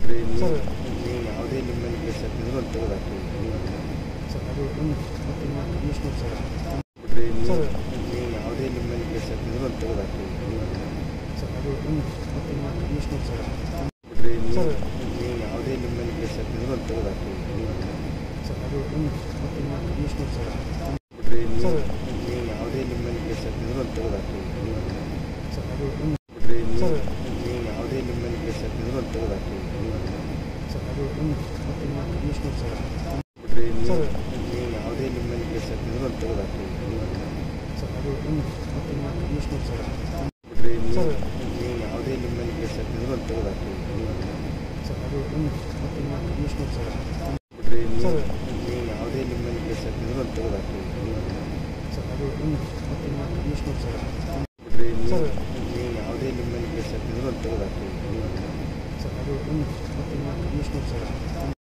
ಬಿಡ್ರಿ ನೀವು ಸರ್. ನೀವು ಯಾವುದೇ ನಿಮ್ಮ ಮೇಲೆ ಕೇಸ್ ಹಾಕಿದ್ರು ಅಂತ ತೆಗೆದಾಕ್ರಿ ಸರ್ ಅದು ಒಂದು ಮತ್ತು ಇನ್ನು ಕಮಿಷನರ್ ಸರ್ ಬಿಡ್ರಿ ನೀವು ಸರ್. ನೀವು ಯಾವುದೇ ನಿಮ್ಮ ಮೇಲೆ ಕೇಸ್ ಹಾಕಿದ್ರು ಅಂತ ತೆಗೆದಾಕ್ರಿ ಸರ್ ಅದು ಒಂದು ಮತ್ತು ಇನ್ನು ಕಮಿಷನರ್ ಸರ್ ಬಿಡ್ರಿ ನೀವು ಸರ್. ನೀವು ಯಾವುದೇ ನಿಮ್ಮ ಮೇಲೆ ಕೇಸ್ ಹಾಕಿದ್ರು ಅಂತ ತೆಗೆದಾಕ್ರಿ ಸರ್ ಅದು ಒಂದು ಮತ್ತು ಇನ್ನು ಕಮಿಷನರ್ ಸರ್ ಬಿಡ್ರಿ ನೀವು ಸರ್. ನೀವು ಯಾವುದೇ ನಿಮ್ಮ ಮೇಲೆ ಕೇಸ್ ಹಾಕಿದ್ರು ಅಂತ ತೆಗೆದಾಕ್ರಿ ಸರ್ ಅದು ಒಂದು ಬಿಡ್ರಿ ನೀವು ಸರ್. ನೀವು ಯಾವುದೇ ನಿಮ್ಮ ಮೇಲೆ ಕೇಸ್ ಹಾಕಿದ್ರು ಅಂತ ತೆಗೆದಾಕ್ರಿ ಸರ್ ಅದು ಒಂದು ಮತ್ತು ಇನ್ನು ಕಮಿಷನರ್ ಸರ್ ಬಿಡ್ರಿ ನೀವು ಸರ್. ನೀವು ಯಾವುದೇ ನಿಮ್ಮ ಮೇಲೆ ಕೇಸ್ ಹಾಕಿದ್ರು ಅಂತ ತೆಗೆದಾಕ್ರಿ ಸರ್ ಅದು ಒಂದು ಮತ್ತು ಇನ್ನು ಕಮಿಷನರ್ ಸರ್ ಬಿಡ್ರಿ ನೀವು ಸರ್. ನೀವು ಯಾವುದೇ ನಿಮ್ಮ ಮೇಲೆ ಕೇಸ್ ಹಾಕಿದ್ರು ಅಂತ ತೆಗೆದಾಕ್ರಿ ಸರ್ ಅದು ಒಂದು ಮತ್ತು ಇನ್ನು ಕಮಿಷನರ್ ಸರ್ ಬಿಡ್ರಿ ನೀವು ಸರ್. ನೀವು ಯಾವುದೇ ನಿಮ್ಮ ಮೇಲೆ ಕೇಸ್ ಹಾಕಿದ್ರು ಅಂತ ತೆಗೆದಾಕ್ರಿ ಸರ್ ಅದು ಒಂದು ಮತ್ತು ಇನ್ನು ಕಮಿಷನರ್ ಸರ್ ಬಿಡ್ರಿ ನೀವು ಸರ್. ನೀವು ಯಾವುದೇ ನಿಮ್ಮ ಮೇಲೆ ಕೇಸ್ ಹಾಕಿದ್ರು ಅಂತ ತೆಗೆದಾಕ್ರಿ ಸರ್ ಅದು ಒಂದು ಮತ್ತು ಇನ್ನು ಕಮಿಷನರ್ ಸರ್